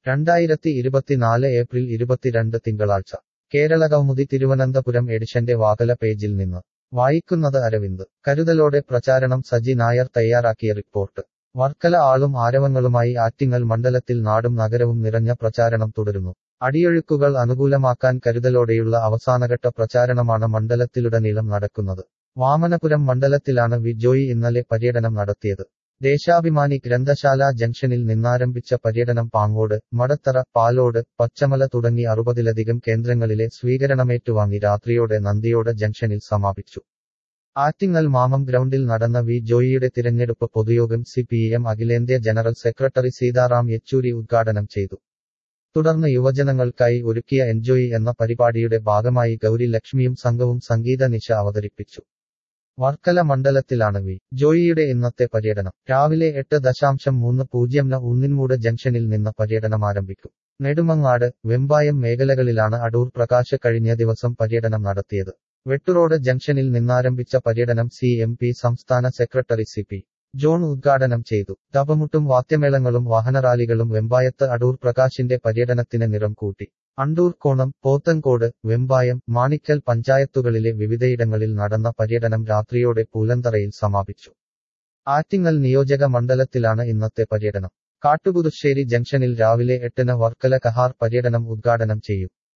രണ്ടായിരത്തി ഇരുപത്തിനാല് ഏപ്രിൽ ഇരുപത്തിരണ്ട് തിങ്കളാഴ്ച കേരള കൗമുദി തിരുവനന്തപുരം എഡിഷന്റെ വാകല പേജിൽ നിന്ന് വായിക്കുന്നത് അരവിന്ദ് കരുതലോടെ പ്രചാരണം സജി നായർ തയ്യാറാക്കിയ റിപ്പോർട്ട് വർക്കല ആളും ആരവങ്ങളുമായി ആറ്റിങ്ങൽ മണ്ഡലത്തിൽ നാടും നഗരവും നിറഞ്ഞ പ്രചാരണം തുടരുന്നു അടിയൊഴുക്കുകൾ അനുകൂലമാക്കാൻ കരുതലോടെയുള്ള അവസാനഘട്ട പ്രചാരണമാണ് മണ്ഡലത്തിലുടനീളം നടക്കുന്നത് വാമനപുരം മണ്ഡലത്തിലാണ് വി ജോയി ഇന്നലെ പര്യടനം നടത്തിയത് ദേശാഭിമാനി ഗ്രന്ഥശാല ജംഗ്ഷനിൽ നിന്നാരംഭിച്ച പര്യടനം പാങ്ങോട് മടത്തറ പാലോട് പച്ചമല തുടങ്ങി അറുപതിലധികം കേന്ദ്രങ്ങളിലെ സ്വീകരണമേറ്റുവാങ്ങി രാത്രിയോടെ നന്ദിയോട് ജംഗ്ഷനിൽ സമാപിച്ചു ആറ്റിങ്ങൽ മാമം ഗ്രൗണ്ടിൽ നടന്ന വി ജോയിയുടെ തിരഞ്ഞെടുപ്പ് പൊതുയോഗം സി പി എം അഖിലേന്ത്യാ ജനറൽ സെക്രട്ടറി സീതാറാം യെച്ചൂരി ഉദ്ഘാടനം ചെയ്തു തുടർന്ന് യുവജനങ്ങൾക്കായി ഒരുക്കിയ എൻജോയ് എന്ന പരിപാടിയുടെ ഭാഗമായി ഗൗരി ലക്ഷ്മിയും സംഘവും സംഗീത നിശ അവതരിപ്പിച്ചു വർക്കല മണ്ഡലത്തിലാണ് വി ജോയിയുടെ ഇന്നത്തെ പര്യടനം രാവിലെ എട്ട് ദശാംശം മൂന്ന് പൂജ്യം ന ഉന്നിൻമൂട് ജംഗ്ഷനിൽ നിന്ന് പര്യടനം ആരംഭിക്കും നെടുമങ്ങാട് വെമ്പായം മേഖലകളിലാണ് അടൂർ പ്രകാശ് കഴിഞ്ഞ ദിവസം പര്യടനം നടത്തിയത് വെട്ടുറോഡ് ജംഗ്ഷനിൽ നിന്നാരംഭിച്ച പര്യടനം സി എം പി സംസ്ഥാന സെക്രട്ടറി സി പി ജോൺ ഉദ്ഘാടനം ചെയ്തു തപമുട്ടും വാദ്യമേളങ്ങളും വാഹനറാലികളും വെമ്പായത്ത് അടൂർ പ്രകാശിന്റെ പര്യടനത്തിന് നിറം കൂട്ടി അണ്ടൂർ കോണം പോത്തൻകോട് വെമ്പായം മാണിക്കൽ പഞ്ചായത്തുകളിലെ വിവിധയിടങ്ങളിൽ നടന്ന പര്യടനം രാത്രിയോടെ പൂലന്തറയിൽ സമാപിച്ചു ആറ്റിങ്ങൽ നിയോജക മണ്ഡലത്തിലാണ് ഇന്നത്തെ പര്യടനം കാട്ടുപുതുശ്ശേരി ജംഗ്ഷനിൽ രാവിലെ എട്ടിന് വർക്കല കഹാർ പര്യടനം ഉദ്ഘാടനം ചെയ്യും